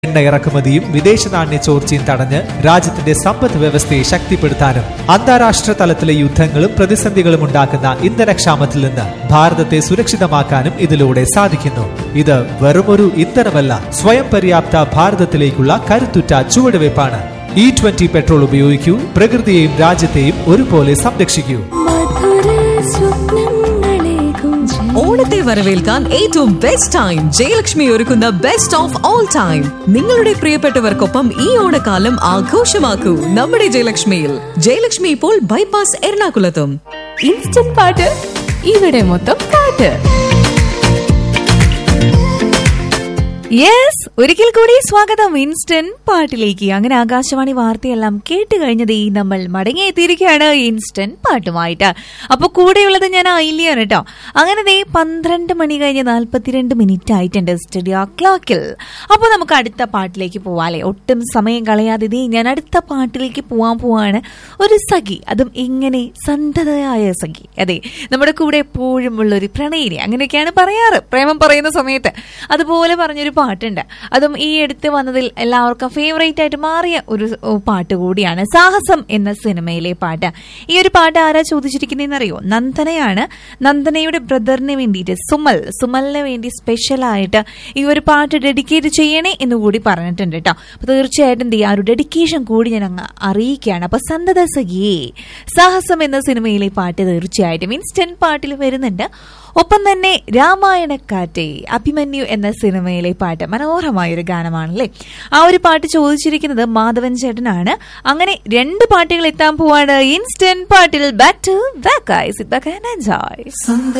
എണ്ണ ഇറക്കുമതിയും വിദേശ നാണ്യ ചോർച്ചയും തടഞ്ഞ് രാജ്യത്തിന്റെ സമ്പദ് വ്യവസ്ഥയെ ശക്തിപ്പെടുത്താനും അന്താരാഷ്ട്ര തലത്തിലെ യുദ്ധങ്ങളും പ്രതിസന്ധികളും ഉണ്ടാക്കുന്ന ഇന്ധനക്ഷാമത്തിൽ നിന്ന് ഭാരതത്തെ സുരക്ഷിതമാക്കാനും ഇതിലൂടെ സാധിക്കുന്നു ഇത് വെറുമൊരു ഇന്ധനമല്ല സ്വയം പര്യാപ്ത ഭാരതത്തിലേക്കുള്ള കരുത്തുറ്റ ചുവടുവയ്പ്പാണ് ഇ ട്വന്റി പെട്രോൾ ഉപയോഗിക്കൂ പ്രകൃതിയെയും രാജ്യത്തെയും ഒരുപോലെ സംരക്ഷിക്കൂ മധുര സ്വപ്നങ്ങളേകും ഓണത്തെ വരവേൽക്കാൻ ഏറ്റവും ബെസ്റ്റ് ടൈം ജയലക്ഷ്മി ഒരുക്കുന്ന ബെസ്റ്റ് ഓഫ് ഓൾ ടൈം നിങ്ങളുടെ പ്രിയപ്പെട്ടവർക്കൊപ്പം ഈ ഓണക്കാലം ആഘോഷമാക്കൂ നമ്മുടെ ജയലക്ഷ്മിയിൽ ജയലക്ഷ്മി ഇപ്പോൾ ബൈപ്പാസ് എറണാകുളത്തും ഇൻസ്റ്റന്റ് പാട്ട് ഇവിടെ മൊത്തം പാട്ട് യെസ് ഒരിക്കൽ കൂടി സ്വാഗതം ഇൻസ്റ്റന്റ് പാട്ടിലേക്ക് അങ്ങനെ ആകാശവാണി വാർത്തയെല്ലാം കേട്ട് കഴിഞ്ഞത് ഈ നമ്മൾ മടങ്ങിയെത്തിയിരിക്കുകയാണ് ഇൻസ്റ്റന്റ് പാട്ടുമായിട്ട് അപ്പൊ കൂടെയുള്ളത് ഞാൻ ഐലിയാണ് കേട്ടോ അങ്ങനെ ദേ പന്ത്രണ്ട് മണി കഴിഞ്ഞ് നാല്പത്തിരണ്ട് മിനിറ്റ് ആയിട്ടുണ്ട് സ്റ്റുഡിയോ ക്ലോക്കിൽ അപ്പൊ നമുക്ക് അടുത്ത പാട്ടിലേക്ക് പോവാല്ലേ ഒട്ടും സമയം കളയാതെ ദേ ഞാൻ അടുത്ത പാട്ടിലേക്ക് പോവാൻ പോവാണ് ഒരു സഖി അതും ഇങ്ങനെ സന്ധതയായ സഖി അതെ നമ്മുടെ കൂടെ എപ്പോഴും ഉള്ള ഒരു പ്രണയിനി അങ്ങനെയൊക്കെയാണ് പറയാറ് പ്രേമം പറയുന്ന സമയത്ത് അതുപോലെ പറഞ്ഞൊരു പാട്ടുണ്ട് അതും ഈ അടുത്ത് വന്നതിൽ എല്ലാവർക്കും ഫേവറേറ്റ് ആയിട്ട് മാറിയ ഒരു സ് പാട്ട് കൂടിയാണ് സാഹസം എന്ന സിനിമയിലെ പാട്ട് ഈ ഒരു പാട്ട് ആരാ ചോദിച്ചിരിക്കുന്നതെന്ന് അറിയോ നന്ദനയാണ് നന്ദനയുടെ ബ്രദറിന് വേണ്ടിയിട്ട് സുമൽ സുമലിന് വേണ്ടി സ്പെഷ്യൽ ആയിട്ട് ഈ ഒരു പാട്ട് ഡെഡിക്കേറ്റ് ചെയ്യണേ എന്ന് കൂടി പറഞ്ഞിട്ടുണ്ട് കേട്ടോ അപ്പൊ തീർച്ചയായിട്ടും ദേ ആ ഒരു ഡെഡിക്കേഷൻ കൂടി ഞാൻ അങ്ങ് അറിയിക്കുകയാണ് അപ്പൊ സന്തത സഖിയേ സാഹസം എന്ന സിനിമയിലെ പാട്ട് തീർച്ചയായിട്ടും ഇൻസ്റ്റന്റ് പാട്ടിൽ വരുന്നുണ്ട് ഒപ്പം തന്നെ രാമായണക്കാറ്റെ അഭിമന്യു എന്ന സിനിമയിലെ പാട്ട് മനോഹരമായ ഒരു ഗാനമാണല്ലേ ആ ഒരു പാട്ട് ചോദിച്ചിരിക്കുന്നത് മാധവൻ ചേട്ടനാണ് അങ്ങനെ രണ്ട് പാട്ടുകൾ എത്താൻ പോവാണ് ഇൻസ്റ്റന്റ് പാട്ടിൽ back to back I sit back and enjoy